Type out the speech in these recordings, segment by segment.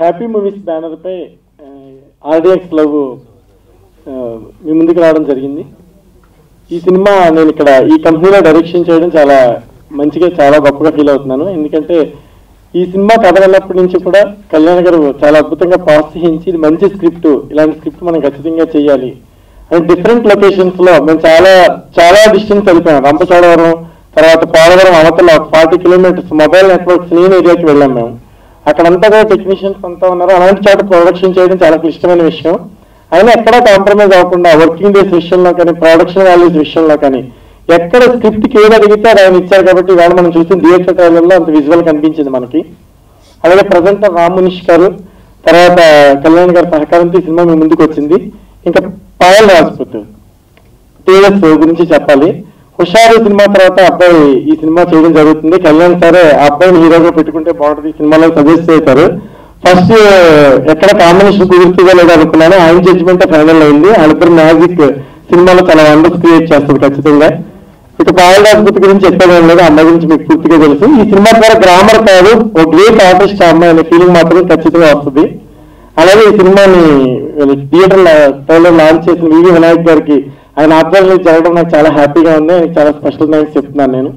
Happy movies బ్యానర్పై RDX love ఆ, మీ ముందుకు రావడం జరిగింది ఈ సినిమా నేను ఇక్కడ ఈ కంపెనీలో డైరెక్షన్ చేయడం చాలా మంచిగా చాలా గొప్పగా ఫీల్ అవుతున్నాను ఎందుకంటే ఈ సినిమా కథ వెళ్ళినప్పటి నుంచి కూడా కళ్యాణ్ గారు చాలా అద్భుతంగా ప్రోత్సహించి ఇది మంచి స్క్రిప్ట్ ఇలాంటి స్క్రిప్ట్ మనం ఖచ్చితంగా చేయాలి అండ్ డిఫరెంట్ లొకేషన్స్ లో మేము చాలా చాలా డిస్టెన్స్ వెళ్ళిపోయాం రంపచోడవరం తర్వాత పోలవరం అవతల ఫార్టీ కిలోమీటర్స్ మొబైల్ నెట్వర్క్స్ నేను ఏరియాకి వెళ్ళాం మేము అక్కడంతా కూడా టెక్నీషియన్స్ అంతా ఉన్నారు అలాంటి చోట ప్రొడక్షన్ చేయడం చాలా క్లిష్టమైన విషయం అయినా ఎక్కడా కాంప్రమైజ్ అవ్వకుండా వర్కింగ్ డేస్ విషయంలో కానీ ప్రొడక్షన్ వాల్యూస్ విషయంలో కానీ ఎక్కడ స్క్రిప్ట్ కి ఏది అడిగితే అది ఆయన ఇచ్చారు కాబట్టి ఇవాళ మనం చూసిన థియేటర్ ట్రైలర్లో అంత విజువల్ కనిపించింది మనకి అలాగే ప్రజెంట్ రామ్ మునిష్ గారు తర్వాత కళ్యాణ్ గారి సహకారంతో ఈ సినిమా మీ ముందుకు వచ్చింది ఇంకా పాయల్ రాజ్పుత్ టీఎస్ గురించి చెప్పాలి హుషారు సినిమా తర్వాత అబ్బాయి ఈ సినిమా చేయడం జరుగుతుంది కళ్యాణ్ సరే ఆ అబ్బాయిని హీరోగా పెట్టుకుంటే బాగుంటుంది ఈ సినిమాలో సజెస్ట్ చేశారు ఫస్ట్ ఎక్కడ కాంబినేషన్ కుదురుతుందో లేదో అనుకున్నాను ఆయన జడ్జిమెంట్ ఫైనల్ అయింది వాళ్ళిద్దరు మ్యాజిక్ సినిమాలో చాలా వండర్స్ క్రియేట్ చేస్తుంది ఖచ్చితంగా ఇక పాయల్ రాజ్పుత్ గురించి చెప్పేదేం లేదు ఆ అమ్మాయి గురించి మీకు పూర్తిగా తెలుసు ఈ సినిమా ద్వారా గ్రామర్ కాదు ఒక గ్రేట్ ఆర్టిస్ట్ ఆ అమ్మాయి అనే ఫీలింగ్ మాత్రం ఖచ్చితంగా వస్తుంది అలాగే ఈ సినిమాని థియేటర్ ట్రైలర్ లాంచ్ చేసిన వివి వినాయక్ గారికి ఆయన ఆధ్వర్యంలో జరగడం నాకు చాలా హ్యాపీగా ఉంది ఆయనకి చాలా స్పెషల్ థ్యాంక్స్ చెప్తున్నాను నేను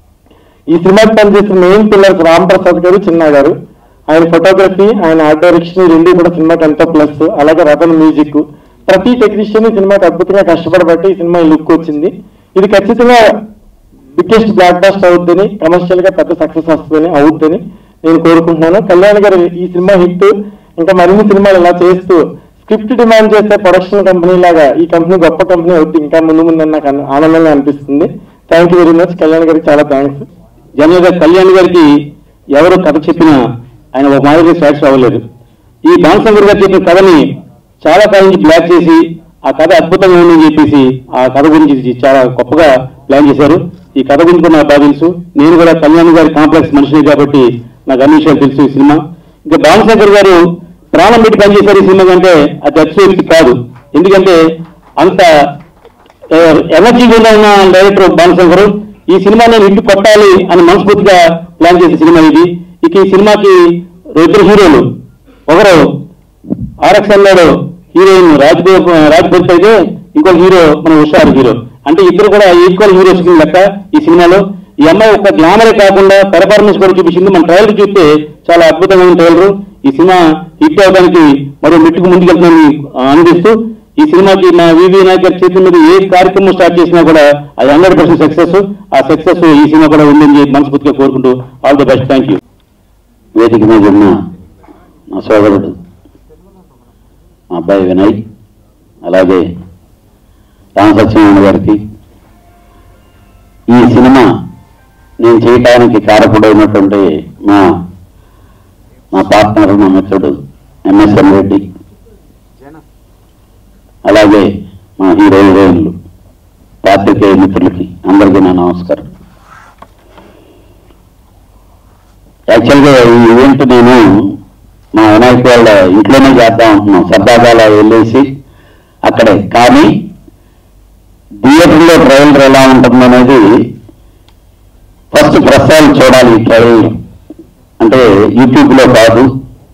ఈ సినిమాకి పనిచేసిన మెయిన్ పిల్లర్స్ రామ్ ప్రసాద్ గారు చిన్న గారు ఆయన ఫోటోగ్రఫీ ఆయన ఆర్ట్ డైరెక్షన్ ఈ రెండు కూడా సినిమాకి ఎంతో ప్లస్ అలాగే రతన్ మ్యూజిక్ ప్రతి టెక్నీషియన్ ఈ సినిమాకి అద్భుతంగా కష్టపడబట్టి ఈ సినిమా లుక్ వచ్చింది ఇది ఖచ్చితంగా బిగ్గెస్ట్ బ్లాక్ బాస్ట్ అవుద్దని కమర్షియల్ గా పెద్ద సక్సెస్ వస్తుందని అవుద్దని నేను కోరుకుంటున్నాను కళ్యాణ్ గారు ఈ సినిమా హిట్ ఇంకా మరిన్ని సినిమాలు ఇలా చేస్తూ స్క్రిప్ట్ డిమాండ్ చేసే ప్రొడక్షన్ కంపెనీ లాగా ఈ కంపెనీ గొప్ప కంపెనీ అవుతుంది ఇంకా ముందు ముందని నాకు అన- ఆనందంగా అనిపిస్తుంది thank you very much Kalyan గారికి చాలా థ్యాంక్స్ జనరల్ గా కళ్యాణ్ గారికి ఎవరు కథ చెప్పినా ఆయన ఒక మాదిరి సాటిస్ఫై అవ్వలేదు ఈ భానుశంకర్ గారు చెప్పిన కథని చాలా కాలం నుంచి బ్లాక్ చేసి ఆ కథ అద్భుతంగా ఉందని చెప్పేసి ఆ కథ గురించి చాలా గొప్పగా ప్లాన్ చేశారు ఈ కథ గురించి కూడా నాకు బాగా తెలుసు నేను కూడా కళ్యాణ్ గారి కాంప్లెక్స్ మనిషిని కాబట్టి నాకు అన్ని విషయాలు తెలుసు ఈ సినిమా ఇంకా భానుశంకర్ గారు ప్రాణం పెట్టి పనిచేశారు ఈ సినిమా కంటే అది అతిశయోక్తి కాదు ఎందుకంటే అంత ఎనర్జీ ఉన్న డైరెక్టర్ భానుశంకర్ ఈ సినిమా నేను ఇంటి కొట్టాలి అని మనస్ఫూర్తిగా ప్లాన్ చేసిన సినిమా ఇది ఇక ఈ సినిమాకి ఇద్దరు హీరోలు ఒకరు ఆరక్షణలో హీరోయిన్ రాజ్ రాజ్భక్త్ అయితే ఇంకో హీరో మన హుషారు హీరో అంటే ఇద్దరు కూడా ఈక్వల్ హీరోస్ లెక్క ఈ సినిమాలో ఈ అమ్మాయి ఒక గ్లామరే కాకుండా పెర్ఫార్మెన్స్ కూడా చూపించింది మన ట్రైలర్ చూస్తే చాలా అద్భుతమైన ట్రైలర్ ఈ సినిమా హిట్ అవడానికి మరో మెట్టుకు ముందుకెళ్తుందని అందిస్తూ ఈ సినిమాకి మా వివి నాయక్ గారి చేతుల మీద ఏ కార్యక్రమం స్టార్ట్ చేసినా కూడా అది హండ్రెడ్ పర్సెంట్ సక్సెస్ ఆ సక్సెస్ ఈ సినిమా కూడా ఉందని చెప్పి మనస్ఫూర్తిగా కోరుకుంటూ all the best thank you వేదిక మీద ఉన్న మా సోదరుడు మా అబ్బాయి వినయ్ అలాగే రామ సత్యనారాయణ గారికి ఈ సినిమా నేను చేయటానికి కారకుడైనటువంటి మా మా పార్ట్నర్ మా మిత్రుడు ఎంఎస్ఎన్ రెడ్డి అలాగే మా హీరో హీరోయిన్లు పాత్రికేయ మిత్రులకి అందరికీ నా నమస్కారం యాక్చువల్గా ఈ ఈవెంట్ నేను మా వినాయక వాళ్ళ ఇంట్లోనే చేద్దాం అంటున్నాం సరదాగా వెళ్ళేసి అక్కడే కానీ థియేటర్లో ట్రైలర్ ఎలా ఉంటుందనేది ఫస్ట్ ప్రసాద్ చూడాలి ఈ ట్రైలర్ అంటే యూట్యూబ్లో కాదు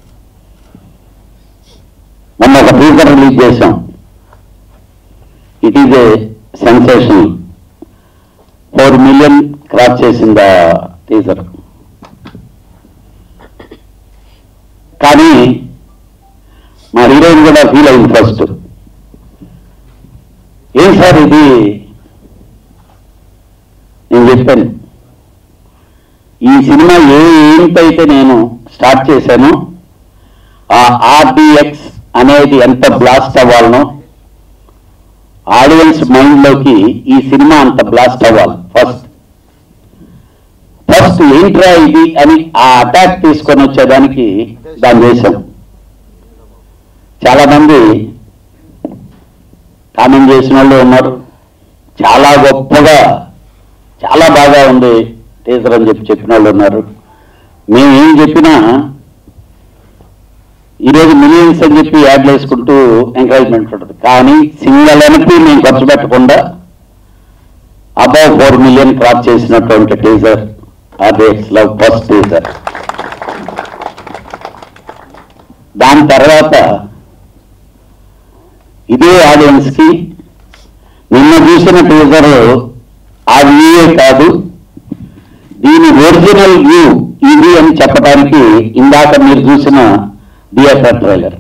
మొన్న ఒక టీజర్ రిలీజ్ చేశాం it is a sensation four million cross చేసింది ఆ టీజర్ కానీ మా హీరోయిన్ కూడా ఫీల్ అయింది ఫస్ట్ ఏం సార్ ఇది నేను చెప్పాను ఈ సినిమా ఏ ఏంటైతే నేను స్టార్ట్ చేశానో ఆ ఆర్డిఎక్స్ అనేది ఎంత బ్లాస్ట్ అవ్వాలనో ఆడియన్స్ మైండ్లోకి ఈ సినిమా అంత బ్లాస్ట్ అవ్వాలి ఫస్ట్ ఫస్ట్ ఏంట్రా ఇది అని ఆ అటాక్ తీసుకొని వచ్చేదానికి దాన్ని చేశాం చాలా మంది కామెంట్ చేసిన వాళ్ళు ఉన్నారు చాలా గొప్పగా చాలా బాగా ఉంది టీజర్ అని చెప్పి చెప్పిన వాళ్ళు ఉన్నారు మేము ఏం చెప్పినా ఈరోజు మిలియన్స్ అని చెప్పి యాడ్లు వేసుకుంటూ ఎంకరేజ్మెంట్ ఉంటుంది కానీ సింగల్ ఎనపి మేము ఖర్చు పెట్టకుండా అబౌవ్ ఫోర్ మిలియన్ క్రాస్ చేసినటువంటి teaser RDX love first teaser దాని తర్వాత ఇదే ఆడియన్స్ కి నిన్న చూసిన టీజర్ ఆ వ్యూయే కాదు దీని ఒరిజినల్ వ్యూ ఇది అని చెప్పడానికి ఇందాక మీరు చూసిన థియేటర్ ట్రైలర్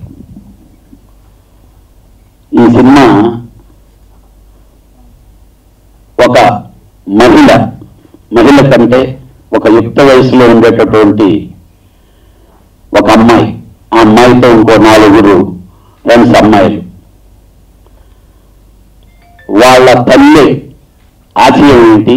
ఈ సినిమా ఒక మహిళ మహిళ కంటే ఒక యుక్త వయసులో ఉండేటటువంటి ఒక అమ్మాయి ఆ అమ్మాయితో ఇంకో నాలుగురు ఫ్రెండ్స్ అమ్మాయిలు వాళ్ళ తల్లి ఆశయం ఏంటి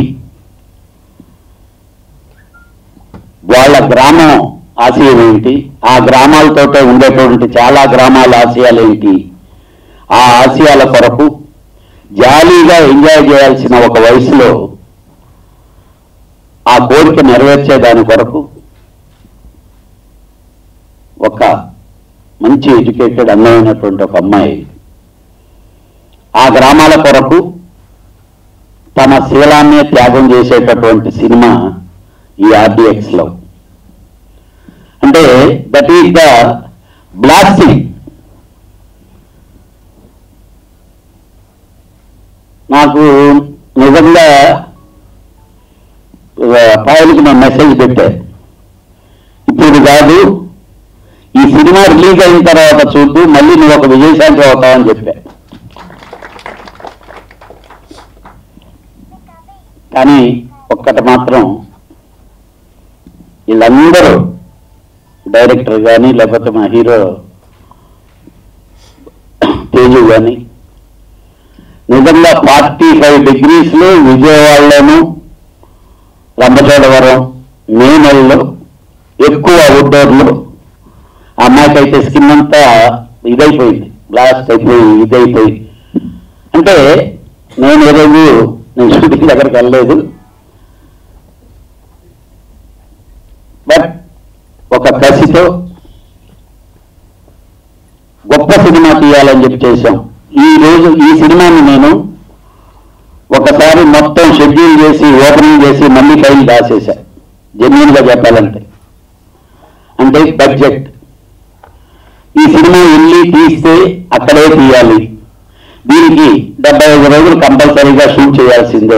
వాళ్ళ గ్రామం ఆశయం ఏంటి ఆ గ్రామాలతోటే ఉండేటువంటి చాలా గ్రామాల ఆశయాలు ఏంటి ఆ ఆశయాల కొరకు జాలీగా ఎంజాయ్ చేయాల్సిన ఒక వయసులో ఆ కోరిక నెరవేర్చేదాని కొరకు ఒక మంచి ఎడ్యుకేటెడ్ అందమైనటువంటి ఒక అమ్మాయి ఆ గ్రామాల కొరకు తన శీలాన్నే త్యాగం చేసేటటువంటి సినిమా ఈ ఆర్డిఎక్స్ లో అంటే దట్ ఈస్ ద బ్లాస్టింగ్ నాకు నిజంగా ఫైల్కి నేను మెసేజ్ పెట్టా ఇప్పుడు కాదు ఈ సినిమా రిలీజ్ అయిన తర్వాత చూడు మళ్ళీ నువ్వు ఒక విజయశాంతి అవుతావని చెప్పా కానీ ఒక్కటి మాత్రం వీళ్ళందరూ డైరెక్టర్ కానీ లేకపోతే మా హీరో తేజు కానీ నిజంగా ఫార్టీ ఫైవ్ డిగ్రీస్ లో విజయవాడలోను రంపచోడవరం మే నెలలో ఎక్కువ అవుట్డోర్లు ఆ అమ్మాయికి అయితే స్కిన్ అంతా ఇదైపోయింది బ్లాస్ట్ అయిపోయి ఇదైపోయి అంటే నేను ఏ రోజు నేను షూటింగ్ దగ్గరికి వెళ్ళలేదు బట్ ఒక కసితో గొప్ప సినిమా తీయాలని చెప్పి చేశాం ఈ రోజు ఈ సినిమాని నేను ఒకసారి మొత్తం షెడ్యూల్ చేసి ఓపెనింగ్ చేసి మళ్ళీ ఫైల్ దాసేసా జెన్యున్ గా చెప్పాలంటే అంటే బడ్జెట్ ఈ సినిమా వెళ్ళి తీస్తే అక్కడే తీయాలి దీనికి డెబ్బై ఐదు రోజులు కంపల్సరీగా షూట్ చేయాల్సిందే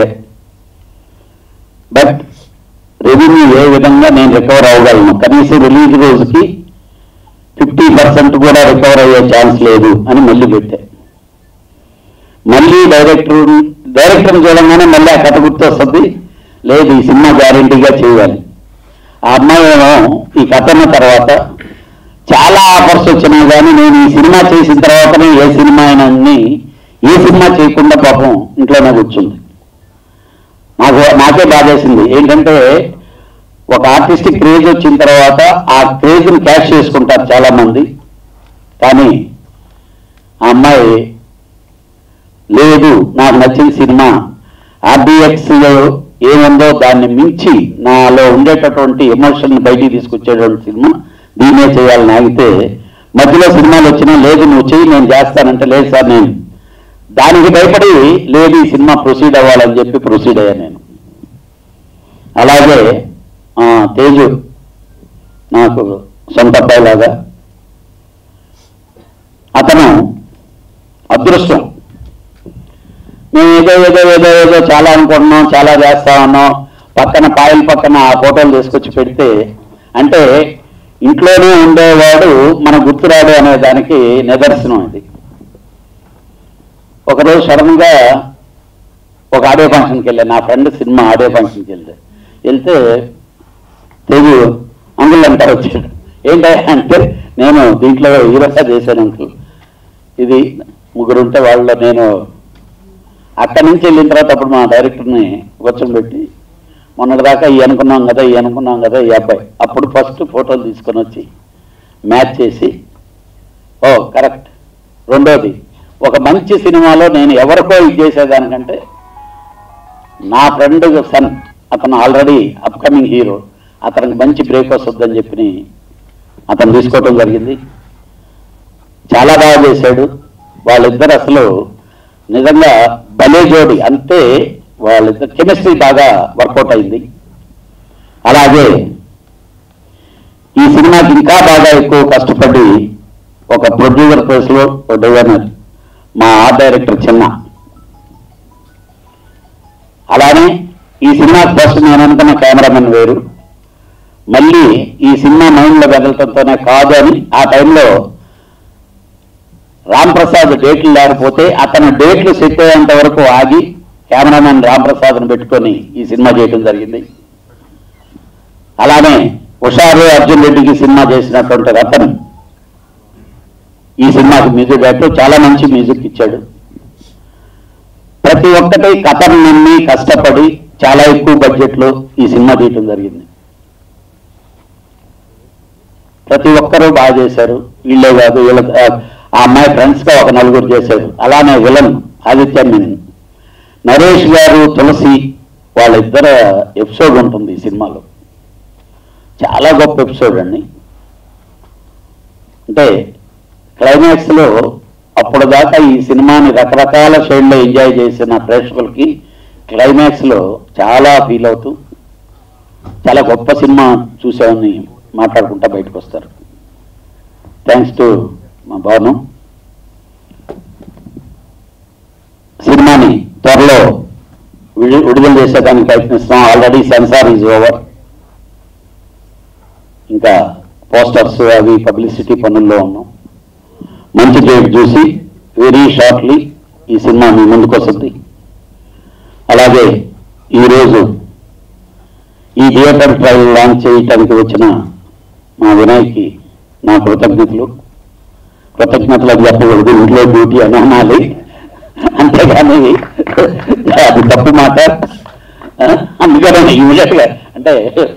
బట్ రెవెన్యూ ఏ విధంగా నేను రికవర్ అవ్వగలను కనీసం రిలీజ్ రోజుకి ఫిఫ్టీ పర్సెంట్ కూడా రికవర్ అయ్యే ఛాన్స్ లేదు అని మళ్ళీ పెట్టా మళ్ళీ డైరెక్టర్ డైరెక్టర్ చూడంగానే మళ్ళీ ఆ కథ గుర్తొస్తుంది లేదు ఈ సినిమా గ్యారంటీగా చేయాలి ఆ అమ్మాయి ఏమో ఈ కథ అన్న తర్వాత చాలా ఆఫర్స్ వచ్చినా కానీ నేను ఈ సినిమా చేసిన తర్వాతనే ఏ సినిమా అయినా అన్ని ఏ సినిమా చేయకుండా పాపం ఇంట్లోనే కూర్చుంది నాకు నాకే బాధేసింది ఏంటంటే ఒక ఆర్టిస్టిక్ క్రేజ్ వచ్చిన తర్వాత ఆ క్రేజ్ని క్యాష్ చేసుకుంటారు చాలా మంది కానీ ఆ అమ్మాయి లేదు నాకు నచ్చిన సినిమా ఆర్డిఎక్స్ లో ఏముందో దాన్ని మించి నాలో ఉండేటటువంటి ఎమోషన్ బయటికి తీసుకొచ్చేటువంటి సినిమా దీన్నే చేయాలని ఆగితే మధ్యలో సినిమాలు వచ్చినా లేదు నువ్వు చెయ్యి నేను చేస్తానంటే లేదు సార్ నేను దానికి భయపడి లేదు ఈ సినిమా ప్రొసీడ్ అవ్వాలని చెప్పి ప్రొసీడ్ అయ్యా నేను అలాగే ఆ, తేజు నాకు సొంత అబ్బాయిలాగా అతను అదృష్టం మేము ఏదో ఏదో ఏదో ఏదో చాలా అనుకుంటున్నాం చాలా చేస్తా ఉన్నాం పక్కన పాయల పక్కన ఆ ఫోటోలు తీసుకొచ్చి పెడితే అంటే ఇంట్లోనే ఉండేవాడు మన గుర్తురాడు అనే దానికి నిదర్శనం ఇది ఒకరోజు సడన్ గా ఒక ఆడియో ఫంక్షన్కి వెళ్ళాను నా ఫ్రెండ్ సినిమా ఆడియో ఫంక్షన్కి వెళ్తే వెళ్తే తెగు అంకుల్ అంటారు వచ్చాడు ఏంటంటే అంటే నేను దీంట్లో హీరోగా చేశాను అంకుల్ ఇది ముగ్గురు ఉంటే వాళ్ళలో నేను అక్కడి నుంచి వెళ్ళిన తర్వాత అప్పుడు మా డైరెక్టర్ని కూర్చోబెట్టి మొన్నటిదాకా ఈ అనుకున్నాం కదా ఈ అనుకున్నాం కదా ఈ అబ్బాయి అప్పుడు ఫస్ట్ ఫోటోలు తీసుకొని వచ్చి మ్యాచ్ చేసి ఓ కరెక్ట్ రెండోది ఒక మంచి సినిమాలో నేను ఎవరికో ఇది చేసేదానికంటే నా ఫ్రెండ్ సన్ అతను ఆల్రెడీ అప్కమింగ్ హీరో అతనికి మంచి బ్రేక్ వస్తుందని చెప్పి అతను తీసుకోవటం జరిగింది చాలా బాగా చేశాడు వాళ్ళిద్దరు అసలు నిజంగా భలే జోడి అంతే వాళ్ళిద్దరు కెమిస్ట్రీ బాగా వర్కౌట్ అయింది అలాగే ఈ సినిమాకి ఇంకా బాగా ఎక్కువ కష్టపడి ఒక ప్రొడ్యూసర్ ప్లేస్ లో ఒక డిజైనర్ మా ఆర్ట్ డైరెక్టర్ చిన్న అలానే ఈ సినిమా ఫస్ట్ నేను అనుకున్న కెమెరామెన్ వేరు మళ్ళీ ఈ సినిమా మైండ్ లో కదలటంతోనే కాదు అని ఆ టైంలో రామ్ ప్రసాద్ డేట్లు లేకపోతే అతను డేట్లు సెట్ అయ్యేంత వరకు ఆగి కెమెరామెన్ రామ్ ప్రసాద్ను పెట్టుకొని ఈ సినిమా చేయడం జరిగింది అలానే హుషారు అర్జున్ రెడ్డికి సినిమా చేసినటువంటి రతన్ ఈ సినిమాకి మ్యూజిక్ డైరెక్టర్ చాలా మంచి మ్యూజిక్ ఇచ్చాడు ప్రతి ఒక్కటి కథను నమ్మి కష్టపడి చాలా ఎక్కువ బడ్జెట్ లో ఈ సినిమా తీయటం జరిగింది ప్రతి ఒక్కరూ బాగా చేశారు వీళ్ళే కాదు వీళ్ళ ఆ అమ్మాయి ఫ్రెండ్స్ గా ఒక నలుగురు చేశారు అలానే విలన్ ఆదిత్య మీనన్ నరేష్ గారు తులసి వాళ్ళిద్దరు ఎపిసోడ్ ఉంటుంది ఈ సినిమాలో చాలా గొప్ప ఎపిసోడ్ అండి అంటే క్లైమాక్స్ లో అప్పుడు దాకా ఈ సినిమాని రకరకాల షైడ్లో ఎంజాయ్ చేసిన ప్రేక్షకులకి క్లైమాక్స్ లో చాలా ఫీల్ అవుతూ చాలా గొప్ప సినిమా చూసామని మాట్లాడుకుంటా బయటకు వస్తారు థ్యాంక్స్ టు మా భాను సినిమాని త్వరలో విడు- విడుదల చేసేదానికి ప్రయత్నిస్తాం ఆల్రెడీ సెన్సార్ ఈజ్ ఓవర్ ఇంకా పోస్టర్స్ అవి పబ్లిసిటీ పనుల్లో ఉన్నాం మంచి డేట్ చూసి వెరీ షార్ట్లీ ఈ సినిమా మీ ముందుకు వస్తుంది అలాగే ఈరోజు ఈ థియేటర్ ట్రయల్ లాంచ్ చేయటానికి వచ్చిన మా వినాయక్కి నా కృతజ్ఞతలు కృతజ్ఞతలు అది చెప్పకూడదు ఇంట్లో డ్యూటీ అని అనాలి అంతేగాని అది తప్పు మాట ఆ, అందుకని ఇమీడియట్ గా అంటే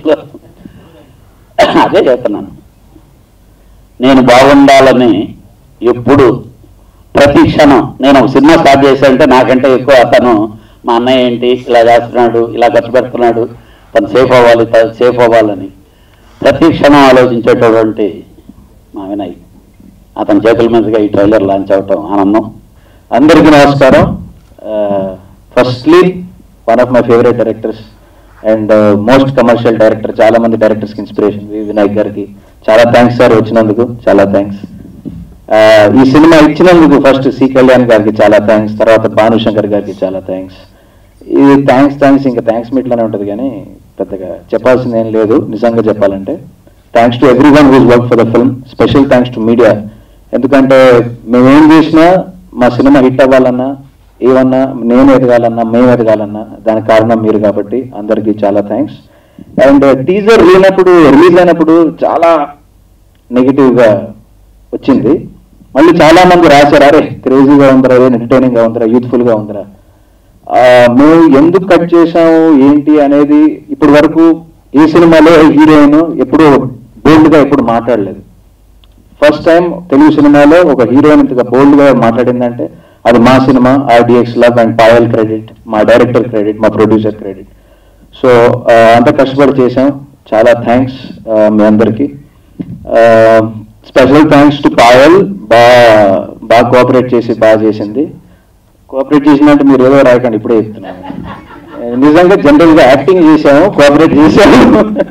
అదే చెప్తున్నాను నేను బాగుండాలని ఎప్పుడు ప్రతి క్షణం నేను ఒక సినిమా స్టార్ట్ చేశానంటే నాకంటే ఎక్కువ అతను మా అన్నయ్య ఏంటి ఇలా చేస్తున్నాడు ఇలా ఖర్చు పెడుతున్నాడు తను సేఫ్ అవ్వాలి తను సేఫ్ అవ్వాలని ప్రతి క్షణం ఆలోచించేటటువంటి మా వినయ్ అతని చేతుల మీదుగా ఈ ట్రైలర్ లాంచ్ అవటం ఆనందం అందరికీ నమస్కారం firstly one of my favourite directors and most commercial director చాలా మంది డైరెక్టర్స్ కి ఇన్స్పిరేషన్ వి వినాయక్ గారికి చాలా థ్యాంక్స్ సార్ వచ్చినందుకు చాలా థ్యాంక్స్ ఈ సినిమా ఇచ్చినందుకు ఫస్ట్ సి కళ్యాణ్ గారికి చాలా థ్యాంక్స్ తర్వాత భానుశంకర్ గారికి చాలా థ్యాంక్స్ ఇది థ్యాంక్స్ థ్యాంక్స్ ఇంకా థ్యాంక్స్ మీట్లోనే ఉంటుంది కానీ పెద్దగా చెప్పాల్సింది ఏం లేదు నిజంగా చెప్పాలంటే thanks to everyone who's work for the film special thanks to media ఎందుకంటే మేము ఏం చేసినా మా సినిమా హిట్ అవ్వాలన్నా ఏమన్నా నేను ఎదగాలన్నా మేము ఎదగాలన్నా దానికి కారణం మీరు కాబట్టి అందరికీ చాలా థ్యాంక్స్ అండ్ టీజర్ లేనప్పుడు రిలీజ్ అయినప్పుడు చాలా నెగిటివ్ గా వచ్చింది మళ్ళీ చాలా మంది రాశారు అరే క్రేజీగా ఉందిరా ఎంటర్టైనింగ్ గా ఉందిరా యూత్ఫుల్ గా ఉందిరా ఆ, మేము ఎందుకు కట్ చేసాము ఏంటి అనేది ఇప్పటి వరకు ఈ సినిమాలో హీరోయిన్ ఎప్పుడు బోల్డ్ గా ఎప్పుడు మాట్లాడలేదు ఫస్ట్ టైం తెలుగు సినిమాలో ఒక హీరోయిన్ ఇంతగా బోల్డ్ గా మాట్లాడిందంటే అది మా cinema RDX love and Payal credit మా డైరెక్టర్ క్రెడిట్ మా ప్రొడ్యూసర్ క్రెడిట్ సో అంత కష్టపడి చేసాం చాలా థ్యాంక్స్ మీ అందరికి స్పెషల్ థ్యాంక్స్ టు పాయల్ బాగా బాగా కోఆపరేట్ చేసి బాగా చేసింది కోఆపరేట్ చేసినట్టు మీరు ఏదో రాయకండి ఇప్పుడే చెప్తున్నాను నిజంగా జనరల్ గా యాక్టింగ్ చేశాము కోఆపరేట్ చేశాము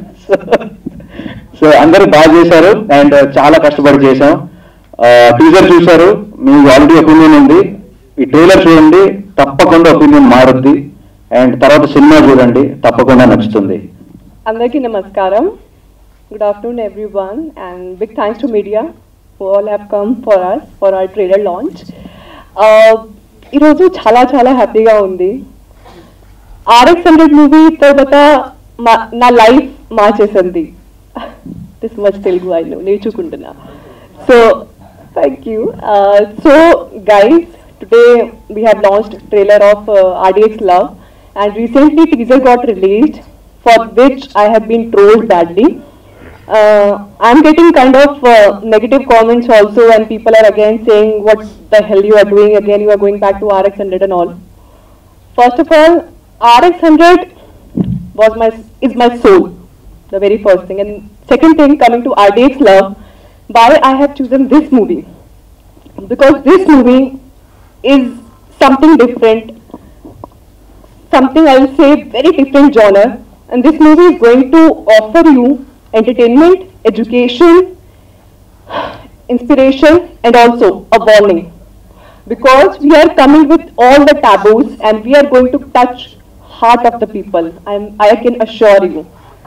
సో అందరూ బాగా చేశారు అండ్ చాలా కష్టపడి చేశాం టీజర్ చూశారు మీకు ఆల్రెడీ ఒపీనియన్ ఉంది ఈ ట్రైలర్ చూడండి తప్పకుండా ఒపీనియన్ మారుద్ది అండ్ తర్వాత సినిమా చూడండి తప్పకుండా నచ్చుతుంది అందరికీ నమస్కారం good afternoon everyone and big thanks to media all have come for us for our trailer launch ఈరోజు చాలా చాలా హ్యాపీగా ఉంది ఆర్ఎక్స్ హండ్రెడ్ మూవీ తర్వాత మా- నా లైఫ్ మార్చేసింది దిస్ మచ్ తెలుగు ఐ నేర్చుకుంటున్నా so thank you so guys today we have launched trailer of RDX love and recently teaser got released for which I have been trolled badly. Uh, I'm getting kind of uh, negative comments also and people are again saying what the hell you are doing again you are going back to RX100 and all. First of all, RX100 was my is my soul, the very first thing. And second thing, coming to RDX Love, why I have chosen this movie because this movie is something different something I will say very different genre and this movie is going to offer you entertainment, education, inspiration and also a warning. Because we are coming with all the taboos and we are going to touch heart of the people. I'm, I can assure you.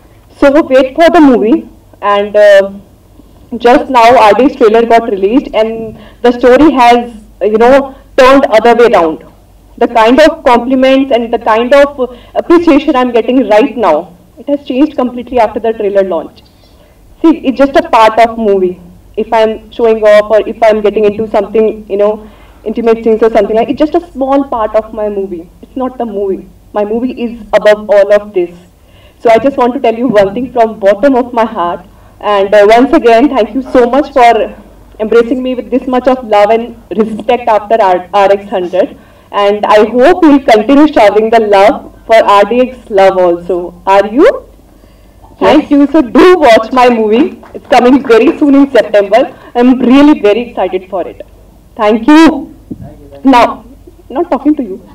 So wait for the movie and uh, just now RD's trailer got released and the story has, you know, turned other way around. The kind of compliments and the kind of appreciation I'm getting right now, it has changed completely after the trailer launch. See, it's just a part of movie. If I'm showing off or if I'm getting into something, you know, intimate scenes or something like, it's just a small part of my movie. It's not the movie. My movie is above all of this. So I just want to tell you one thing from bottom of my heart. And uh, once again, thank you so much for embracing me with this much of love and respect after R- RX 100. And I hope you'll continue showering the love for RDX love also. Are you? Thank you. So do watch my movie. It's coming very soon in September. I'm really very excited for it. Thank you. Now, not talking to you.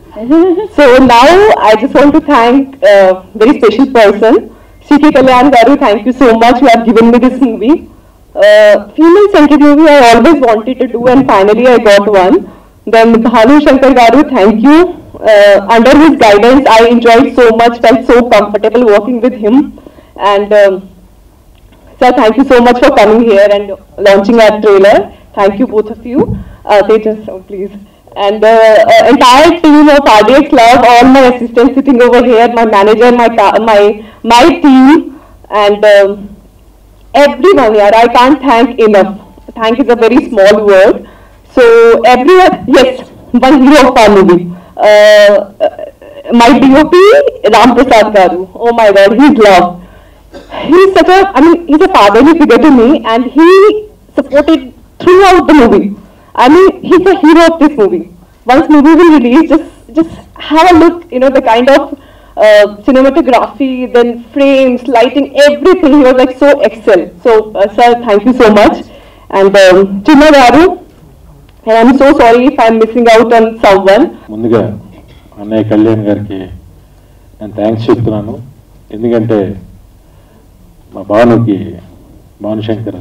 so now I just want to thank a very special person, CK Kalyan Garu. Thank you so much. You have given me this movie. Uh, female centered movie I always wanted to do, and finally I got one. Then Bhanu Shankar Garu, thank you. Uh, under his guidance, I enjoyed so much, felt so comfortable working with him. And um, sir, thank you so much for coming here and launching our trailer. Thank you, both of you. Uh, Tejas, oh, please. And uh, uh, entire team of RDX Love, all my assistants sitting over here, my manager, my ca- my my team, and um, everyone here. I can't thank enough. Thank is a very small word. So everyone, yes, one hero of our movie. Uh, uh, my DOP, Ram Prasad Garu. Oh my God, he's love. He's such a, I mean, he's a fatherly figure to me, and he supported throughout the movie. I mean, he's a hero of this movie. Once movie will release, just just have a look. You know the kind of uh, cinematography, then frames, lighting, everything. He was like so excel. So, uh, sir, thank you so much. And um, Chinna Garu, and I'm so sorry if I'm missing out on someone. ముందుగా అన్నయ్య కళ్యాణ్ గారికి నేను thanks చెప్తున్నాను ఎందుకంటే మా భానుకి భానుశంకర్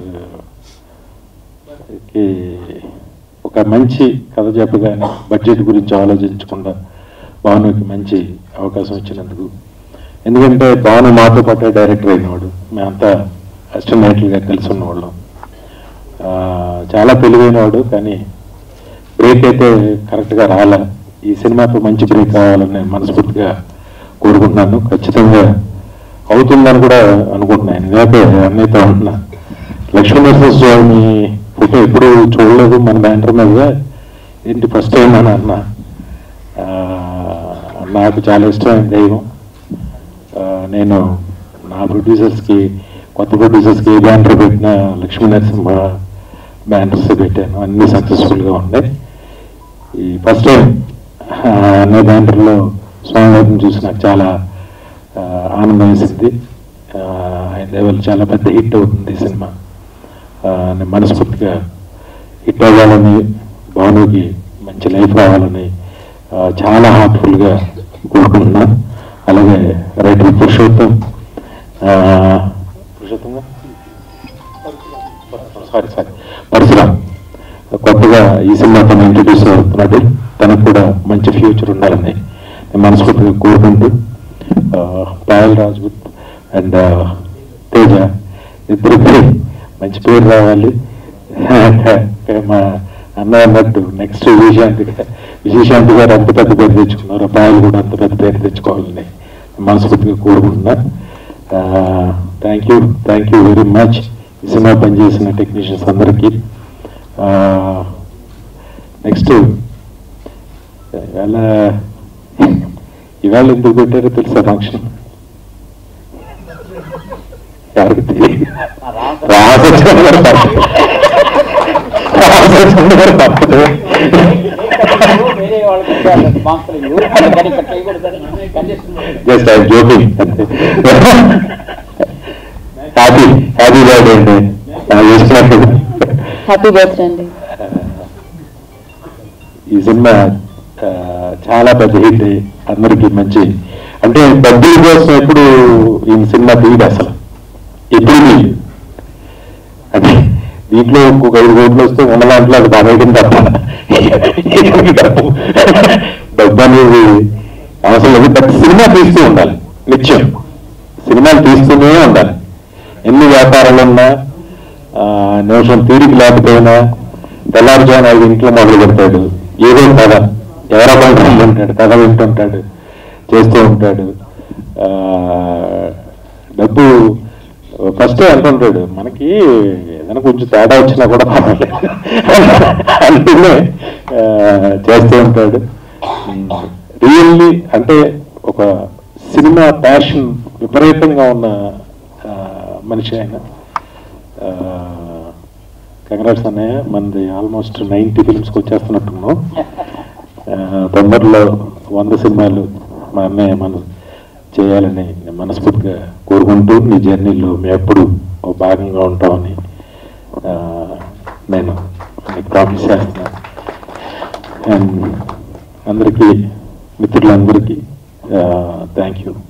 కి ఒక మంచి కథ చెప్పగానే బడ్జెట్ గురించి ఆలోచించకుండా భానుకి మంచి అవకాశం ఇచ్చినందుకు ఎందుకంటే భాను మాతో పాటే డైరెక్టర్ అయినవాడు మేమంతా అసిస్టెంట్గా కలిసి ఉన్నవాళ్ళం ఆ, చాలా తెలివైనవాడు కానీ బ్రేక్ అయితే కరెక్ట్గా రాలే ఈ సినిమాతో మంచి బ్రేక్ కావాలని నేను మనస్ఫూర్తిగా కోరుకుంటున్నాను ఖచ్చితంగా అవుతుందని కూడా అనుకుంటున్నాను లేకపోతే అన్నయ్యతో ఉంటున్నా లక్ష్మీనరసింహ స్వామి ఫోటో ఎప్పుడు చూడలేదు మన బ్యానర్ మీద ఏంటి ఫస్ట్ టైం అని అన్న ఆ, నాకు చాలా ఇష్టమైన దైవం ఆ, నేను నా ప్రొడ్యూసర్స్కి కొత్త ప్రొడ్యూసర్స్కి ఏ బ్యానర్ పెట్టినా లక్ష్మీ నరసింహ బ్యానర్స్ పెట్టాను అన్ని సక్సెస్ఫుల్గా ఉన్నాయి ఈ ఫస్ట్ టైం అనే బ్యానర్లో స్వామివారిని చూసి నాకు చాలా ఆ, ఆనందం వేసింది ఆ, ఆయన లెవెల్ చాలా పెద్ద హిట్ అవుతుంది ఈ సినిమా ఆ, నేను మనస్ఫూర్తిగా హిట్ అవ్వాలని భానుకి మంచి లైఫ్ రావాలని ఆ, చాలా హార్ట్ఫుల్గా కోరుకుంటున్నా అలాగే రైటర్ పురుషోత్తం ఆ, పురుషోత్తంగా సారీ సారీ పరశురామ్ కొత్తగా ఈ సినిమా తను ఇంట్రడ్యూస్ అవుతున్నాడు తనకు కూడా మంచి ఫ్యూచర్ ఉండాలని నేను మనస్ఫూర్తిగా కోరుకుంటూ ఆ, పాయల్ రాజ్పుత్ అండ్ తేజ ఇద్దరికి మంచి పేరు రావాలి మా అన్న అన్నట్టు నెక్స్ట్ విజయశాంతి విజయశాంతి గారు అంత పెద్ద పేరు తెచ్చుకున్నారు పాయలు కూడా అంత పెద్ద పేరు తెచ్చుకోవాలని మనస్ఫూర్తిగా కోరుకుంటున్నా thank you thank you very much ఈ సినిమా పనిచేసిన టెక్నీషియన్స్ అందరికీ నెక్స్ట్ ఇవాళ ఇవాళ ఎందుకు పెట్టారో తెలుసా ఫంక్షన్ ఎవరికి తెలియదు రామచంద్ర గారు తప్ప- రామచంద్ర గారు తప్పదు వేరే వాళ్ళకి మాంసలు కానీ ఇక్కడ చేయకూడదని condition just I joking happy happy birthday అండి నాకు ఇచ్చినట్టు హ్యాపీ బర్త్డే అండి ఈ సినిమా ఆ, చాలా పెద్ద హిట్ అందరికీ మంచి అంటే డబ్బుల కోసం ఎప్పుడు ఈ సినిమా తీయదు అసలు ఎప్పుడు తీయదు అంటే దీంట్లో ఇంకొక ఐదు కోట్లు వస్తే ఉన్న దాంట్లో అది బాబాయ్కి తప్ప ఇతనికి డబ్బు డబ్బు అనేది అవసరం లేదు బట్ సినిమా తీస్తూ ఉండాలి నిత్యం సినిమాలు తీస్తూనే ఉండాలి ఎన్ని వ్యాపారాలు ఉన్నా ఆ, నిమిషం తీరిక లేకపోయినా తెల్లారుజామున ఐదు ఇంట్లో మొదలు పెడతాడు ఏదో కథ ఎవరో ఒకరు ఉంటాడు కథ వింటుంటాడు చేస్తూ ఉంటాడు ఆ, డబ్బు ఫస్ట్ అంటుంటాడు మనకి ఏదైనా కొంచెం తేడా వచ్చినా కూడా పర్వాలేదు అందుకనే ఆ, చేస్తూ ఉంటాడు రియల్లీ అంటే ఒక సినిమా ప్యాషన్ విపరీతంగా ఉన్న ఆ, మనిషి ఆయన కంగ్రాట్స్ అన్నయ్య మనది ఆల్మోస్ట్ నైంటీ ఫిల్మ్స్కి వచ్చేస్తున్నట్టున్నాం ఆ, తొందరలో వంద సినిమాలు మా అన్నయ్య మన చేయాలని నేను మనస్ఫూర్తిగా కోరుకుంటూ నీ జర్నీలో మేము ఎప్పుడు ఒక భాగంగా ఉంటామని ఆ, నేను నీకు ప్రామిస్ చేస్తున్నాను అండ్ అందరికీ మిత్రులందరికీ థ్యాంక్ యూ